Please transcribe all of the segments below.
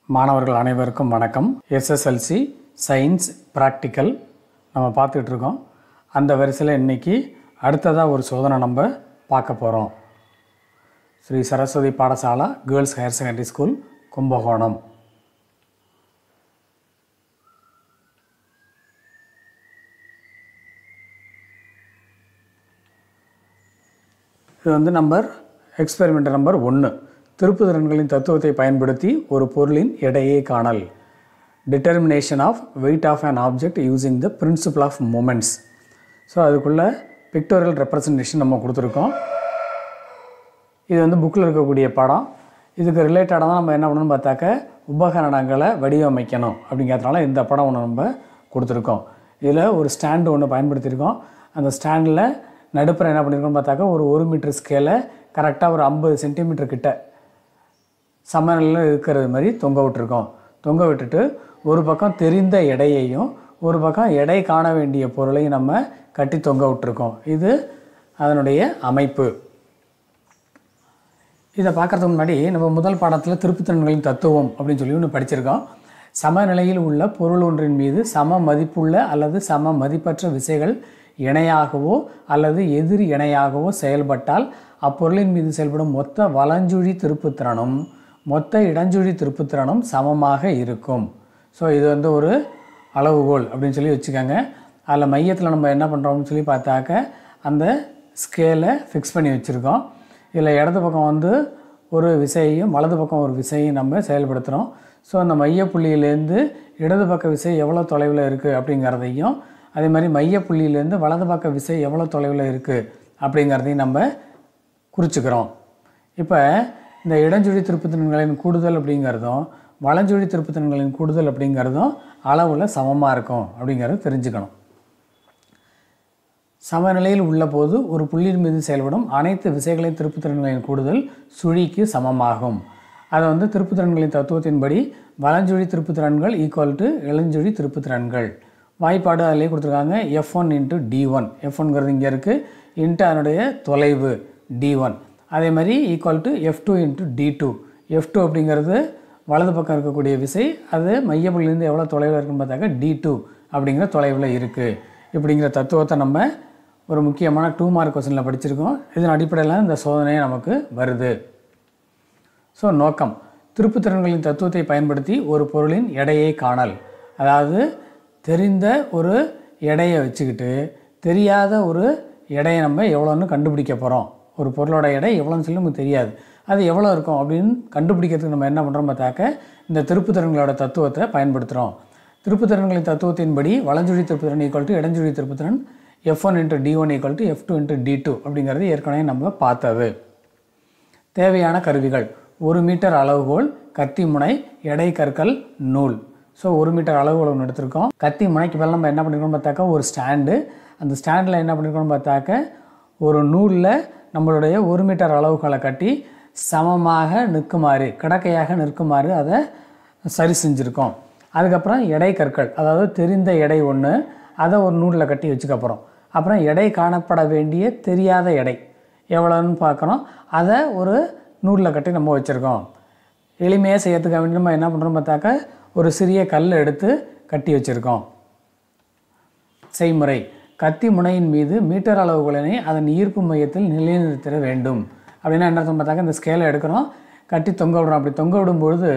மாணவர்கள் அனைவருக்கும் வணக்கம் எஸ்எஸ்எல்சி சயின்ஸ் ப்ராக்டிக்கல் நம்ம பார்த்துக்கிட்டு இருக்கோம் அந்த வரிசையில் இன்னைக்கு அடுத்ததாக ஒரு சோதனை நம்ம பார்க்க போகிறோம் Sri Saraswathi Padasala girls higher secondary school Kumbakonam இது வந்து நம்பர் எக்ஸ்பெரிமெண்ட் நம்பர் ஒன்று திருப்புதிறன்களின் தத்துவத்தை பயன்படுத்தி ஒரு பொருளின் எடையை காணல் determination of weight of an object using the principle of moments so அதுக்குள்ள பிக்டோரியல் ரெப்ரசன்டேஷன் நம்ம கொடுத்துருக்கோம் இது வந்து புக்கில் இருக்கக்கூடிய படம் இதுக்கு ரிலேட்டடாக தான் நம்ம என்ன பண்ணணும்னு பார்த்தாக்க உபகரணங்களை வடிவமைக்கணும் அப்படிங்கிறதுனால இந்த படம் ஒன்று நம்ம கொடுத்துருக்கோம் இதில் ஒரு ஸ்டாண்டு ஒன்று பயன்படுத்தியிருக்கோம் அந்த ஸ்டாண்டில் நடுப்புற என்ன பண்ணியிருக்கோம்னு பார்த்தாக்க ஒரு ஒரு மீட்டர் ஸ்கேலை கரெக்டாக ஒரு ஐம்பது சென்டிமீட்டர் கிட்ட சமநிலையில் இருக்கிறது மாதிரி தொங்க விட்டுருக்கோம் தொங்க விட்டுட்டு ஒரு பக்கம் தெரிந்த எடையையும் ஒரு பக்கம் எடை காண வேண்டிய பொருளையும் நம்ம கட்டி தொங்க விட்டுருக்கோம் இது அதனுடைய அமைப்பு இதை பார்க்கறதுக்கு முன்னாடி நம்ம முதல் பாடத்தில் திருப்புத்திறன்களின் தத்துவம் அப்படின்னு சொல்லி ஒன்று படிச்சிருக்கோம் சமநிலையில் உள்ள பொருள் ஒன்றின் மீது சம மதிப்புள்ள அல்லது சம மதிப்பற்ற விசைகள் இணையாகவோ அல்லது எதிர் இணையாகவோ செயல்பட்டால் அப்பொருளின் மீது செயல்படும் மொத்த வலஞ்சுழி திருப்புத்திறனும் மொத்த இடஞ்சுழி திருப்புத்திறனும் சமமாக இருக்கும் ஸோ இது வந்து ஒரு அளவுகோல் அப்படின்னு சொல்லி வச்சுக்கோங்க அதில் மையத்தில் நம்ம என்ன பண்ணுறோம்னு சொல்லி பார்த்தாக்க அந்த ஸ்கேலை ஃபிக்ஸ் பண்ணி வச்சுருக்கோம் இதில் இடது பக்கம் வந்து ஒரு விசையையும் வலது பக்கம் ஒரு விசையும் நம்ம செயல்படுத்துகிறோம் ஸோ அந்த மையப்புள்ளியிலேருந்து இடது பக்க விசை எவ்வளோ தொலைவில் இருக்குது அப்படிங்கிறதையும் அதே மாதிரி மையப்புள்ளியிலேருந்து வலது பக்க விசை எவ்வளோ தொலைவில் இருக்குது அப்படிங்கிறதையும் நம்ம குறிச்சுக்கிறோம் இப்போ இந்த இடஞ்சுழி திருப்புத்திறன்களின் கூடுதல் அப்படிங்கிறதும் வலஞ்சுழி திருப்புத்திறன்களின் கூடுதல் அப்படிங்கிறதும் அளவில் சமமாக இருக்கும் அப்படிங்கிறத தெரிஞ்சுக்கணும் சமநிலையில் உள்ளபோது ஒரு புள்ளியின் மீது செயல்படும் அனைத்து விசைகளின் திருப்புத்திறன்களின் கூடுதல் சுழிக்கு சமமாகும் அதை வந்து திருப்புத்திறன்களின் தத்துவத்தின்படி வலஞ்சுழி திருப்புத்திறன்கள் ஈக்குவல் டு இளஞ்சுழி திருப்புத்திறன்கள் வாய்ப்பாடு அதிலே கொடுத்துருக்காங்க F one into D one F ஒன்ங்கிறது இங்கே இருக்குது இன்ட்டு அதனுடைய தொலைவு டி ஒன் அதே மாதிரி equal to F two into D two F two அப்படிங்கிறது வலது பக்கம் இருக்கக்கூடிய விசை அது மையப்புள்ளிலேருந்து எவ்வளோ தொலைவில் இருக்குன்னு பார்த்தாக்க டி டூ அப்படிங்கிற தொலைவில் இருக்குது இப்படிங்கிற தத்துவத்தை நம்ம ஒரு முக்கியமான டூ மார்க் கொஸ்டினில் படிச்சிருக்கோம் இதன் அடிப்படையில் இந்த சோதனை நமக்கு வருது ஸோ நோக்கம் திருப்புத்திறன்களின் தத்துவத்தை பயன்படுத்தி ஒரு பொருளின் எடையை காணல் அதாவது தெரிந்த ஒரு எடையை வச்சுக்கிட்டு தெரியாத ஒரு எடையை நம்ம எவ்வளோன்னு கண்டுபிடிக்க போகிறோம் ஒரு பொருளோட எடை எவ்வளோன்னு சொல்லி நமக்கு தெரியாது அது எவ்வளோ இருக்கும் அப்படின்னு கண்டுபிடிக்கிறதுக்கு நம்ம என்ன பண்ணுறோம் பார்த்தாக்க இந்த திருப்புத்திறன்களோட தத்துவத்தை பயன்படுத்துகிறோம் திருப்புத்திறன்களின் தத்துவத்தின்படி வலஞ்சுழி திருப்புத்திறன் ஈக்குவல் டு இடஞ்சுழி திருப்புத்திறன் F one into D one equal to F two into D two அப்படிங்கிறது ஏற்கனவே நம்ம பார்த்தது தேவையான கருவிகள் ஒரு மீட்டர் அளவுகோல் கத்தி முனை எடை கற்கள் நூல் ஸோ ஒரு மீட்டர் அளவுகோல் ஒன்று எடுத்திருக்கோம் கத்தி முனைக்கு மேலே நம்ம என்ன பண்ணிருக்கோம் பார்த்தாக்கா ஒரு ஸ்டாண்டு அந்த ஸ்டாண்டில் என்ன பண்ணிருக்கோம் பார்த்தாக்க ஒரு நூலில் நம்மளுடைய ஒரு மீட்டர் அளவுகளை கட்டி சமமாக நிற்குமாறு கிடக்கையாக நிற்குமாறு அதை சரி செஞ்சுருக்கோம் அதுக்கப்புறம் எடை கற்கள் அதாவது தெரிந்த எடை ஒன்று அதை ஒரு நூலில் கட்டி வச்சுக்க போகிறோம் அப்புறம் எடை காணப்பட வேண்டிய தெரியாத எடை எவ்வளோன்னு பார்க்குறோம் அதை ஒரு நூலில் கட்டி நம்ம வச்சுருக்கோம் எளிமையாக செய்யறதுக்காக வேண்டி நம்ம என்ன பண்ணுறோம் பார்த்தாக்க ஒரு சிறிய கல் எடுத்து கட்டி வச்சுருக்கோம் செய்முறை கத்தி முனையின் மீது மீட்டர் அளவுகளினை அதன் ஈர்ப்பு மையத்தில் நிலைநிறுத்திட வேண்டும் அப்படின்னா என்ன அர்த்தம் பார்த்தாக்க இந்த ஸ்கேலை எடுக்கிறோம் கட்டி தொங்க விடுறோம் அப்படி தொங்க விடும்பொழுது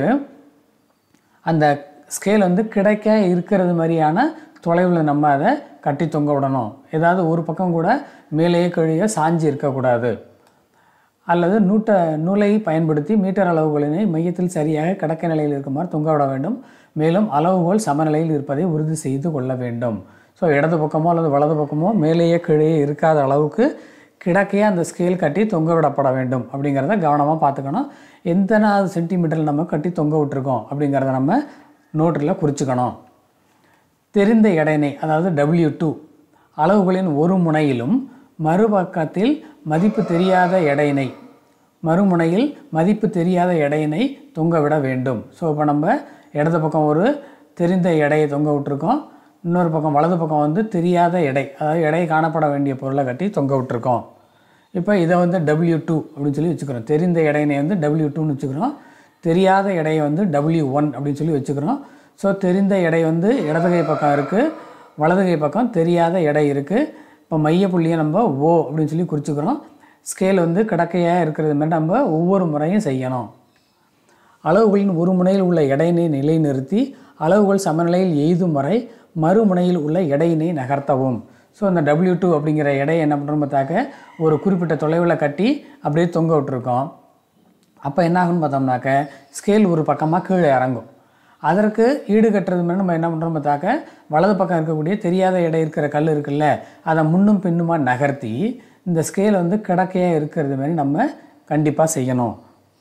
அந்த ஸ்கேல் வந்து கிடைக்க இருக்கிறது மாதிரியான தொலைவில் நம்ம அதை கட்டி தொங்க விடணும் ஏதாவது ஒரு பக்கம் கூட மேலேயே கழிய சாஞ்சி இருக்கக்கூடாது அல்லது நூட்ட நூலை பயன்படுத்தி மீட்டர் அளவுகளினை மையத்தில் சரியாக கடக்க நிலையில் இருக்குமாறு தொங்க விட வேண்டும் மேலும் அளவுகோல் சமநிலையில் இருப்பதை உறுதி செய்து கொள்ள வேண்டும் ஸோ இடது பக்கமோ அல்லது வலது பக்கமோ மேலேயே கீழே இருக்காத அளவுக்கு கிடக்கையே அந்த ஸ்கேல் கட்டி தொங்க விடப்பட வேண்டும் அப்படிங்கிறத கவனமாக பார்த்துக்கணும் எத்தனாவது சென்டிமீட்டரில் நம்ம கட்டி தொங்க விட்டுருக்கோம் அப்படிங்கிறத நம்ம நோட்டில் குறிச்சுக்கணும் தெரிந்த எடையினை அதாவது டபிள்யூ டூ அளவுகளின் ஒரு முனையிலும் மறுபக்கத்தில் மதிப்பு தெரியாத எடையினை மறுமுனையில் மதிப்பு தெரியாத எடையினை தொங்க விட வேண்டும் ஸோ இப்போ நம்ம இடது பக்கம் ஒரு தெரிந்த எடையை தொங்க விட்டுருக்கோம் இன்னொரு பக்கம் வலது பக்கம் வந்து தெரியாத எடை அதாவது எடை காணப்பட வேண்டிய பொருளை கட்டி தொங்க விட்டுருக்கோம் இப்போ இதை வந்து டபிள்யூ டூ அப்படின்னு சொல்லி வச்சுக்கிறோம் தெரிந்த எடையினை வந்து டபிள்யூ டூன்னு வச்சுக்கிறோம் தெரியாத எடையை வந்து டபிள்யூ ஒன் அப்படின்னு சொல்லி வச்சுக்கிறோம் ஸோ தெரிந்த எடை வந்து இடதுகை பக்கம் இருக்குது வலதுகை பக்கம் தெரியாத எடை இருக்குது இப்போ மையப்புள்ளியை நம்ம ஓ அப்படின்னு சொல்லி குறிச்சுக்கிறோம் ஸ்கேல் வந்து கிடக்கையாக இருக்கிறது மாதிரி நம்ம ஒவ்வொரு முறையும் செய்யணும் அளவுகளின் ஒரு முனையில் உள்ள எடையினை நிலைநிறுத்தி அளவுகள் சமநிலையில் எய்தும் வரை மறுமுனையில் உள்ள எடையினை நகர்த்தவும் ஸோ இந்த டபிள்யூ டூ அப்படிங்கிற எடையை என்ன பண்ணுறோம் பார்த்தாக்க ஒரு குறிப்பிட்ட தொலைவில் கட்டி அப்படியே தொங்க விட்டுருக்கோம் அப்போ என்ன ஆகும்னு பார்த்தோம்னாக்க ஸ்கேல் ஒரு பக்கமாக கீழே இறங்கும் அதற்கு ஈடு கட்டுறது மாதிரி நம்ம என்ன பண்ணுறோம் பார்த்தாக்க வலது பக்கம் இருக்கக்கூடிய தெரியாத எடை இருக்கிற கல் இருக்குல்ல அதை முன்னும் பின்னுமா நகர்த்தி இந்த ஸ்கேல் வந்து கிடக்கையாக இருக்கிறது மாதிரி நம்ம கண்டிப்பாக செய்யணும்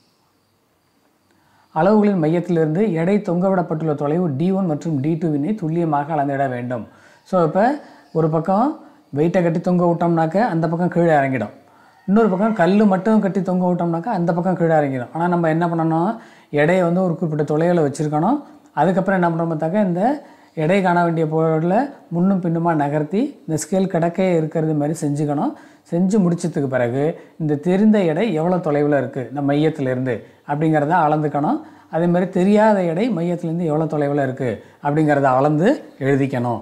அளவுகளின் மையத்திலிருந்து எடை தொங்கவிடப்பட்டுள்ள தொலைவு டி ஒன் மற்றும் டி டூவினை துல்லியமாக அளந்திட வேண்டும் ஸோ இப்போ ஒரு பக்கம் வெயிட்டை கட்டி தொங்க விட்டோம்னாக்க அந்த பக்கம் கீழே இறங்கிடும் இன்னொரு பக்கம் கல் மட்டும் கட்டி தொங்க விட்டோம்னாக்கா அந்த பக்கம் கீழே இறங்கிடும் ஆனால் நம்ம என்ன பண்ணணும் எடையை வந்து ஒரு குறிப்பிட்ட தொலைவில் வச்சுருக்கணும் அதுக்கப்புறம் என்ன பண்ணுறோம் பார்த்தாக்க இந்த எடை காண வேண்டிய பொருளை முன்னும் பின்னுமா நகர்த்தி இந்த ஸ்கேல் கிடக்கே இருக்கிறது மாதிரி செஞ்சுக்கணும் செஞ்சு முடிச்சதுக்கு பிறகு இந்த தெரிந்த எடை எவ்வளோ தொலைவில் இருக்குது இந்த மையத்திலேருந்து அப்படிங்கிறத அளந்துக்கணும் அதே மாதிரி தெரியாத எடை மையத்திலேருந்து எவ்வளோ தொலைவில் இருக்குது அப்படிங்கிறத அளந்து எழுதிக்கணும்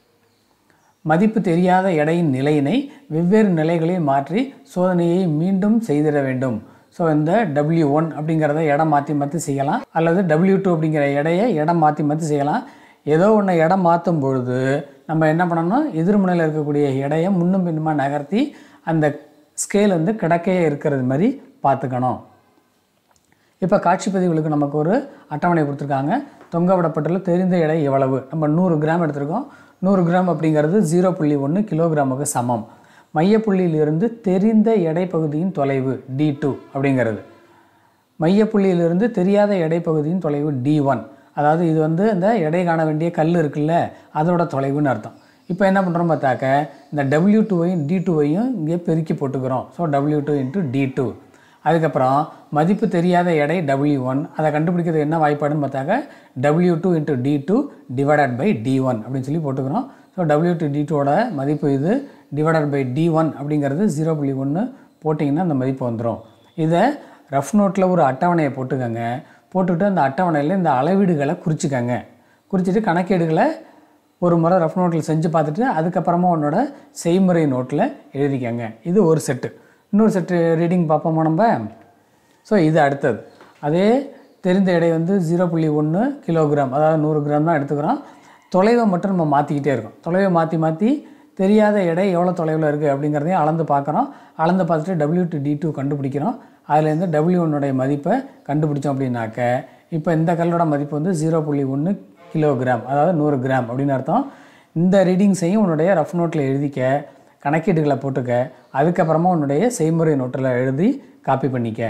மதிப்பு தெரியாத எடையின் நிலையினை வெவ்வேறு நிலைகளில் மாற்றி சோதனையை மீண்டும் செய்திட வேண்டும் ஸோ இந்த டபிள்யூ ஒன் அப்படிங்கிறத இடம் மாற்றி மாற்றி செய்யலாம் அல்லது டபிள்யூ டூ அப்படிங்கிற எடையை இடம் மாற்றி மாற்றி செய்யலாம் ஏதோ ஒன்று இடம் மாற்றும் பொழுது நம்ம என்ன பண்ணணும் எதிர்முனையில் இருக்கக்கூடிய எடையை முன்னும் பின்னுமா நகர்த்தி அந்த ஸ்கேல் வந்து கிடக்கையே இருக்கிறது மாதிரி பார்த்துக்கணும் இப்போ காட்சி பதிவுகளுக்கு நமக்கு ஒரு அட்டவணை கொடுத்துருக்காங்க தொங்க விடப்பட்டுள்ள தெரிந்த எடை எவ்வளவு நம்ம நூறு கிராம் எடுத்திருக்கோம் நூறு கிராம் அப்படிங்கிறது ஜீரோ புள்ளி ஒன்று கிலோகிராமுக்கு சமம் மையப்புள்ளியிலிருந்து தெரிந்த எடை பகுதியின் தொலைவு டி டூ அப்படிங்கிறது மையப்புள்ளியிலிருந்து தெரியாத எடை பகுதியின் தொலைவு டி ஒன் அதாவது இது வந்து இந்த எடை காண வேண்டிய கல் இருக்குல்ல அதோட தொலைவுன்னு அர்த்தம் இப்போ என்ன பண்ணுறோம் பார்த்தாக்க இந்த டபிள்யூ டூவையும் டி டூவையும் இங்கே பெருக்கி போட்டுக்கிறோம் so W two into D two அதுக்கப்புறம் மதிப்பு தெரியாத எடை டபிள்யூ ஒன் அதை கண்டுபிடிக்கிறது என்ன வாய்ப்பாடுன்னு பார்த்தாக்க W two into D two divided by D one அப்படின்னு சொல்லி போட்டுக்கிறோம் ஸோ டபிள்யூ டூ டி டூவோட மதிப்பு இது டிவைடட் பை டி ஒன் அப்படிங்கிறது ஜீரோ புள்ளி ஒன்று போட்டிங்கன்னா அந்த மதிப்பு வந்துடும் இதை ரஃப் நோட்டில் ஒரு அட்டவணையை போட்டுக்கோங்க போட்டுட்டு அந்த அட்டவணையில் இந்த அளவீடுகளை குறிச்சிக்கங்க குறிச்சிட்டு கணக்கீடுகளை ஒரு முறை ரஃப் நோட்டில் செஞ்சு பார்த்துட்டு அதுக்கப்புறமா உன்னோட செய்முறை நோட்டில் எழுதிக்கங்க இது ஒரு செட்டு இன்னொரு செட்டு ரீடிங் பார்ப்போமா நம்ம ஸோ இது அடுத்தது அதே தெரிந்த எடை வந்து ஜீரோ புள்ளி ஒன்று கிலோகிராம் அதாவது நூறு கிராம் தான் எடுத்துக்கிறோம் தொலைவை மட்டும் நம்ம மாற்றிக்கிட்டே இருக்கோம் தொலைவை மாற்றி மாற்றி தெரியாத எடை எவ்வளோ தொலைவில் இருக்குது அப்படிங்கிறதையும் அளந்து பார்க்குறோம் அளந்து பார்த்துட்டு டபிள்யூ டு டி டூ கண்டுபிடிக்கிறோம் அதுலேருந்து டபிள்யூ ஒன்னுடைய மதிப்பை கண்டுபிடிச்சோம் அப்படின்னாக்க இப்போ இந்த கல்லோட மதிப்பு வந்து ஜீரோ புள்ளி ஒன்று கிலோகிராம் அதாவது நூறு கிராம் அப்படின்னு அர்த்தம் இந்த ரீடிங்ஸையும் உன்னுடைய ரஃப் நோட்டில் எழுதிக்க கணக்கீடுகளை போட்டுக்க அதுக்கப்புறமா உன்னுடைய செய்முறை நோட்டில் எழுதி காப்பி பண்ணிக்க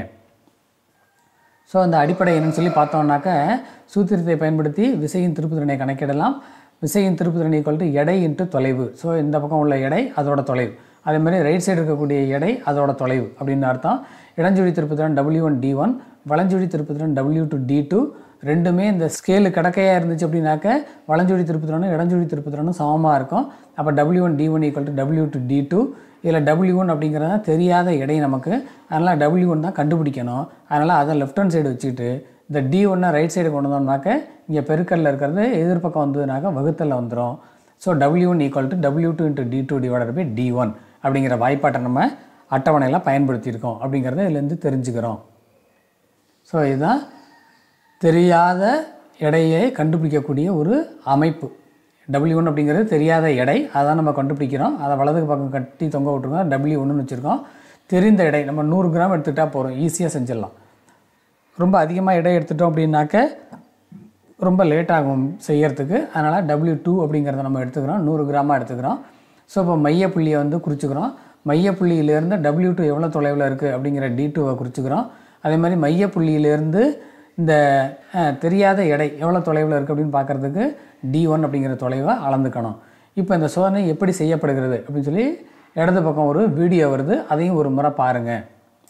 ஸோ அந்த அடிப்படை என்னன்னு சொல்லி பார்த்தோம்னாக்க சூத்திரத்தை பயன்படுத்தி விசையின் திருப்புத்திறனை கணக்கிடலாம் விசையின் திருப்புத்திறனை ஈக்குவல் டு எடை இன்ட்டு தொலைவு ஸோ இந்த பக்கம் உள்ள எடை அதோட தொலைவு அதே மாதிரி ரைட் சைடு இருக்கக்கூடிய எடை அதோட தொலைவு அப்படின்னு அர்த்தம் இடஞ்சுழி திருப்புத்திறன் டபிள்யூ ஒன் டி ஒன் வலஞ்சுழி திருப்புத்திறன் டபிள்யூ டூ டி டூ ரெண்டுமே இந்த ஸ்கேலு கடக்கையாக இருந்துச்சு அப்படின்னாக்க வலஞ்சுழி திருப்புத்திறனும் இடஞ்சுழி திருப்புத்திறனும் சமமாக இருக்கும் அப்போ W one D one equal to W two D two இதில் டபிள்யூ ஒன் அப்படிங்கிறது தான் தெரியாத எடை நமக்கு அதனால் டபிள்யூ ஒன் தான் கண்டுபிடிக்கணும் அதனால் அதை லெஃப்ட் ஹேண்ட் சைடு வச்சுக்கிட்டு இந்த டி ஒன்னை ரைட் சைடு கொண்டு வந்தோம்னாக்க இங்கே பெருக்கல்ல இருக்கிறது எதிர்பக்கம் வந்ததுனாக்க வகுத்தலில் வந்துடும் so W one equal to W two into D two divided by D one அப்படிங்கிற வாய்ப்பாட்டை நம்ம அட்டவணையில் பயன்படுத்தியிருக்கோம் அப்படிங்கிறத இதுலேருந்து தெரிஞ்சுக்கிறோம் ஸோ இதுதான் தெரியாத எடையை கண்டுபிடிக்கக்கூடிய ஒரு அமைப்பு டபிள்யூ ஒன் அப்படிங்கிறது தெரியாத எடை அதான் நம்ம கண்டுபிடிக்கிறோம் அதை வலது பக்கம் கட்டி தொங்க விட்டுருக்கோம் டபிள்யூ ஒன்றுன்னு வச்சுருக்கோம் தெரிந்த எடை நம்ம நூறு கிராம் எடுத்துக்கிட்டால் போகிறோம் ஈஸியாக செஞ்சிடலாம் ரொம்ப அதிகமாக எடை எடுத்துட்டோம் அப்படின்னாக்க ரொம்ப லேட் ஆகும் செய்யறதுக்கு அதனால் டபிள்யூ டூ அப்படிங்கிறத நம்ம எடுத்துக்கிறோம் நூறு கிராமாக எடுத்துக்கிறோம் ஸோ இப்போ மையப்புள்ளியை வந்து குறிச்சுக்கிறோம் மையப்புள்ளியிலேருந்து டபிள்யூ டூ எவ்வளோ தொலைவில் இருக்குது அப்படிங்கிற டி டூவை குறிச்சுக்கிறோம் அதே மாதிரி மையப்புள்ளியிலேருந்து இந்த அஹ், தெரியாத எடை எவ்வளோ தொலைவில் இருக்குது அப்படின்னு பார்க்குறதுக்கு டி ஒன் அப்படிங்கிற தொலைவை அளந்துக்கணும் இப்போ இந்த சோதனை எப்படி செய்யப்படுகிறது அப்படின்னு சொல்லி இடது பக்கம் ஒரு வீடியோ வருது அதையும் ஒரு முறை பாருங்கள்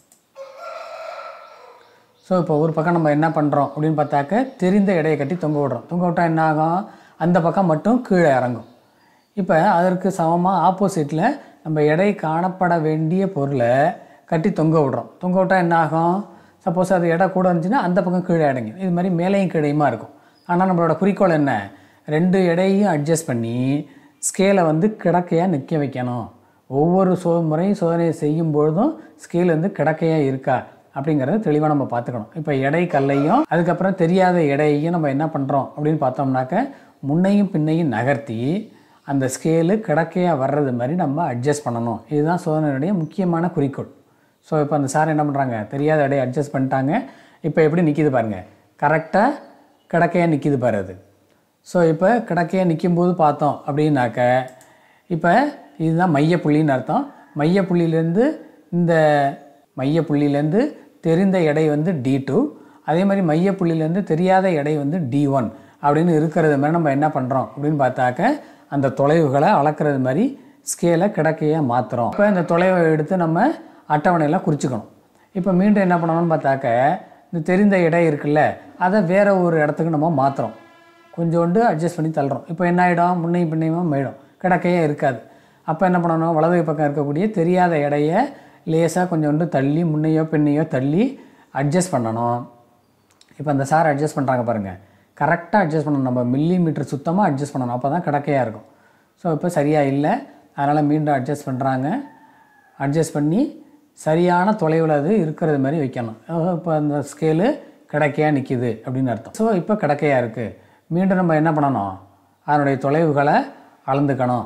ஸோ இப்போ ஒரு பக்கம் நம்ம என்ன பண்ணுறோம் அப்படின்னு பார்த்தாக்க தெரிந்த எடையை கட்டி தொங்க விடுறோம் தொங்க விட்டால் என்ன ஆகும் அந்த பக்கம் மட்டும் கீழே இறங்கும் இப்போ அதற்கு சமமாக ஆப்போசிட்டில் நம்ம எடை காணப்பட வேண்டிய பொருளை கட்டி தொங்க விடுறோம் தொங்க விட்டால் என்ன ஆகும் சப்போஸ் அது எடை கூட இருந்துச்சுன்னா அந்த பக்கம் கீழே இறங்கி இது மாதிரி மேலேயும் கீழையுமா இருக்கும் ஆனால் நம்மளோட குறிக்கோள் என்ன ரெண்டு எடையையும் அட்ஜஸ்ட் பண்ணி ஸ்கேலை வந்து கிடக்கையாக நிற்க வைக்கணும் ஒவ்வொரு சோ முறையும் சோதனையை செய்யும் பொழுதும் ஸ்கேல் வந்து கிடக்கையாக இருக்கா அப்படிங்கிறத தெளிவாக நம்ம பார்த்துக்கணும் இப்போ எடை கல்லையும் அதுக்கப்புறம் தெரியாத எடையையும் நம்ம என்ன பண்ணுறோம் அப்படின்னு பார்த்தோம்னாக்க முன்னையும் பின்னையும் நகர்த்தி அந்த ஸ்கேலு கிடக்கையாக வர்றது மாதிரி நம்ம அட்ஜஸ்ட் பண்ணணும் இதுதான் சோதனையுடைய முக்கியமான குறிக்கோள் ஸோ இப்போ அந்த சார் என்ன பண்ணுறாங்க தெரியாத எடையை அட்ஜஸ்ட் பண்ணிட்டாங்க இப்போ எப்படி நிற்கிது பாருங்கள் கரெக்டாக கிடக்கையாக நிற்கிது பாரு அது ஸோ இப்போ கிடக்கையாக நிற்கும்போது பார்த்தோம் அப்படின்னாக்க இப்போ இதுதான் மையப்புள்ளின்னு அர்த்தம் மையப்புள்ளியிலேருந்து இந்த மையப்புள்ளியிலேருந்து தெரிந்த எடை வந்து டி டூ அதே மாதிரி மையப்புள்ளியிலேருந்து தெரியாத எடை வந்து டி ஒன் அப்படின்னு இருக்கிறது மாதிரி நம்ம என்ன பண்ணுறோம் அப்படின்னு பார்த்தாக்க அந்த தொலைவுகளை அளக்கிறது மாதிரி ஸ்கேலை கிடக்கையாக மாற்றுறோம் இப்போ இந்த தொலைவை எடுத்து நம்ம அட்டவணையில் குறிச்சிக்கணும் இப்போ மீண்டும் என்ன பண்ணணும்னு பார்த்தாக்க இந்த தெரிந்த எடை இருக்குல்ல அதை வேறு ஒரு இடத்துக்கு நம்ம மாற்றுறோம் கொஞ்சோண்டு அட்ஜஸ்ட் பண்ணி தள்ளுறோம் இப்போ என்ன ஆகிடும் முன்னையும் பின்னையும் போயிடும் கிடக்கையே இருக்காது அப்போ என்ன பண்ணணும் வலது பக்கம் இருக்கக்கூடிய தெரியாத எடையை லேசாக கொஞ்சோண்டு தள்ளி முன்னையோ பின்னையோ தள்ளி அட்ஜஸ்ட் பண்ணணும் இப்போ அந்த சார் அட்ஜஸ்ட் பண்ணுறாங்க பாருங்கள் கரெக்டாக அட்ஜஸ்ட் பண்ணணும் நம்ம மில்லி மீட்டர் சுத்தமாக அட்ஜஸ்ட் பண்ணணும் அப்போ தான் கிடக்கையாக இருக்கும் ஸோ இப்போ சரியாக இல்லை அதனால் மீண்டும் அட்ஜஸ்ட் பண்ணுறாங்க அட்ஜஸ்ட் பண்ணி சரியான தொலைவில் அது இருக்கிறது மாதிரி வைக்கணும் அஹ் இப்போ அந்த ஸ்கேலு கிடக்கையாக நிற்கிது அப்படின்னு அர்த்தம் ஸோ இப்போ கிடக்கையாக இருக்குது மீண்டும் நம்ம என்ன பண்ணணும் அதனுடைய தொலைவுகளை அளந்துக்கணும்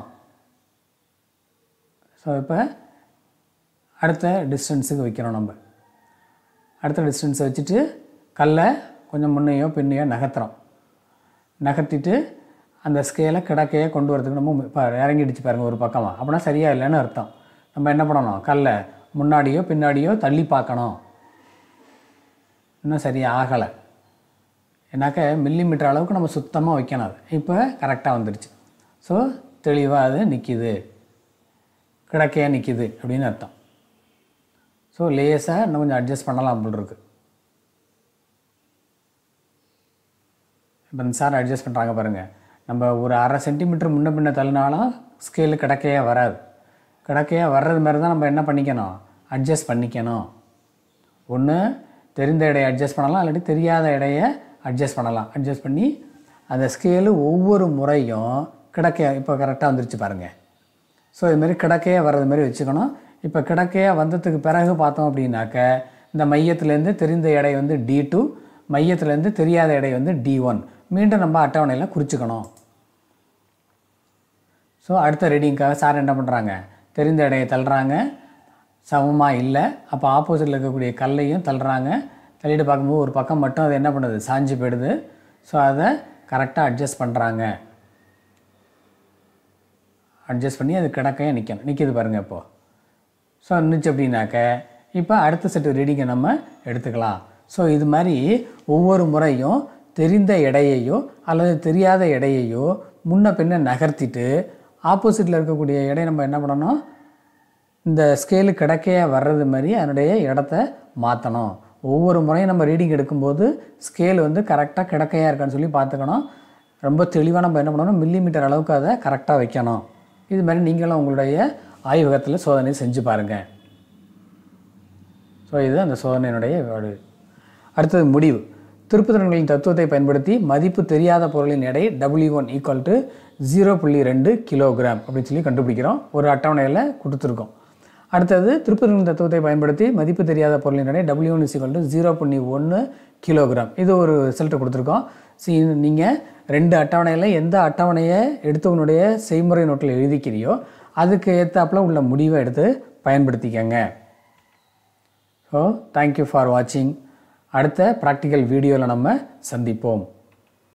ஸோ இப்போ அடுத்த டிஸ்டன்ஸுக்கு வைக்கிறோம் நம்ம அடுத்த டிஸ்டன்ஸை வச்சுட்டு கல்லை கொஞ்சம் முன்னையோ பின்னையோ நகர்த்துறோம் நகர்த்திட்டு அந்த ஸ்கேலை கிடக்கையை கொண்டு வரதுக்கு நம்ம இப்போ இறங்கிடுச்சு பாருங்கள் ஒரு பக்கமாக அப்படின்னா சரியாக இல்லைன்னு அர்த்தம் நம்ம என்ன பண்ணணும் கல்லை முன்னாடியோ பின்னாடியோ தள்ளி பார்க்கணும் இன்னும் சரியாக ஆகலை ஏன்னாக்க மில்லி மீட்டர் அளவுக்கு நம்ம சுத்தமாக வைக்கணும் அது இப்போ கரெக்டாக வந்துடுச்சு ஸோ தெளிவாக அது நிற்கிது கிடக்கையாக நிற்கிது அப்படின்னு அர்த்தம் ஸோ லேஸாக இன்னும் கொஞ்சம் அட்ஜஸ்ட் பண்ணலாம் அப்படி இருக்கு இப்போ இந்த சார் அட்ஜஸ்ட் பண்ணுறாங்க பாருங்கள் நம்ம ஒரு அரை சென்டிமீட்டர் முன்ன பின்ன தள்ளினாலும் ஸ்கேலு கிடக்கையாக வராது கிடக்கையாக வர்றது மாதிரி தான் நம்ம என்ன பண்ணிக்கணும் அட்ஜஸ்ட் பண்ணிக்கணும் ஒன்று தெரிந்த எடையை அட்ஜஸ்ட் பண்ணலாம் இல்லாட்டி தெரியாத எடையை அட்ஜஸ்ட் பண்ணலாம் அட்ஜஸ்ட் பண்ணி அந்த ஸ்கேலு ஒவ்வொரு முறையும் கிடக்கையா இப்போ கரெக்டாக வந்துருச்சு பாருங்கள் ஸோ இதுமாரி கிடக்கையாக வர்றது மாதிரி வச்சுக்கணும் இப்போ கிடக்கையாக வந்ததுக்கு பிறகு பார்த்தோம் அப்படின்னாக்க இந்த மையத்துலேருந்து தெரிந்த எடை வந்து டி டூ மையத்துலேருந்து தெரியாத எடை வந்து டி ஒன் மீண்டும் நம்ம அட்டவணையில் குறிச்சிக்கணும் ஸோ அடுத்த ரீடிங்க்காக சார் என்ன பண்ணுறாங்க தெரிந்த எடையை தள்ளுறாங்க சமமாக இல்லை அப்போ ஆப்போசிட்டில் இருக்கக்கூடிய கல்லையும் தள்ளுறாங்க தள்ளிட்டு பார்க்கும்போது ஒரு பக்கம் மட்டும் அது என்ன பண்ணுது சாஞ்சு போயிடுது ஸோ அதை கரெக்டாக அட்ஜஸ்ட் பண்ணுறாங்க அட்ஜஸ்ட் பண்ணி அது கிடக்கையாக நிற்கணும் நிற்கிது பாருங்கள் இப்போது ஸோ இருந்துச்சு அப்படின்னாக்க இப்போ அடுத்த செட்டு ரீடிங்கை நம்ம எடுத்துக்கலாம் ஸோ இது மாதிரி ஒவ்வொரு முறையும் தெரிந்த எடையையோ அல்லது தெரியாத எடையையோ முன்ன பின்ன நகர்த்திட்டு ஆப்போசிட்டில் இருக்கக்கூடிய எடையை நம்ம என்ன பண்ணணும் இந்த ஸ்கேலு கிடக்கையாக வர்றது மாதிரி அதனுடைய இடத்த மாற்றணும் ஒவ்வொரு முறையும் நம்ம ரீடிங் எடுக்கும்போது ஸ்கேல் வந்து கரெக்டாக கிடக்கையாக இருக்கான்னு சொல்லி பார்த்துக்கணும் ரொம்ப தெளிவாக நம்ம என்ன பண்ணணும் மில்லி மீட்டர் அளவுக்கு அதை கரெக்டாக வைக்கணும் இது மாதிரி நீங்களும் உங்களுடைய ஆய்வகத்தில் சோதனை செஞ்சு பாருங்கள் ஸோ இது அந்த சோதனையினுடைய வேடு அடுத்தது முடிவு திருப்புத்திறன்களின் தத்துவத்தை பயன்படுத்தி மதிப்பு தெரியாத பொருளின் எடை W one equal to zero புள்ளி ரெண்டு கிலோகிராம் அப்படின்னு சொல்லி கண்டுபிடிக்கிறோம் ஒரு அட்டவணையில் கொடுத்துருக்கோம் அடுத்தது திருப்புத்திறன் தத்துவத்தை பயன்படுத்தி மதிப்பு தெரியாத பொருளின் எடை W one equal to zero புள்ளி ஒன்று கிலோகிராம் இது ஒரு ரிசல்ட்டை கொடுத்துருக்கோம் சி நீங்கள் ரெண்டு அட்டவணையில் எந்த அட்டவணையை எடுத்தவனுடைய செய்முறை நோட்டில் எழுதிக்கிறியோ அதுக்கு ஏற்றாப்புல உள்ள முடிவை எடுத்து பயன்படுத்திக்கங்க ஸோ தேங்க்யூ ஃபார் வாட்சிங் அடுத்த ப்ராக்டிக்கல் வீடியோவில் நம்ம சந்திப்போம்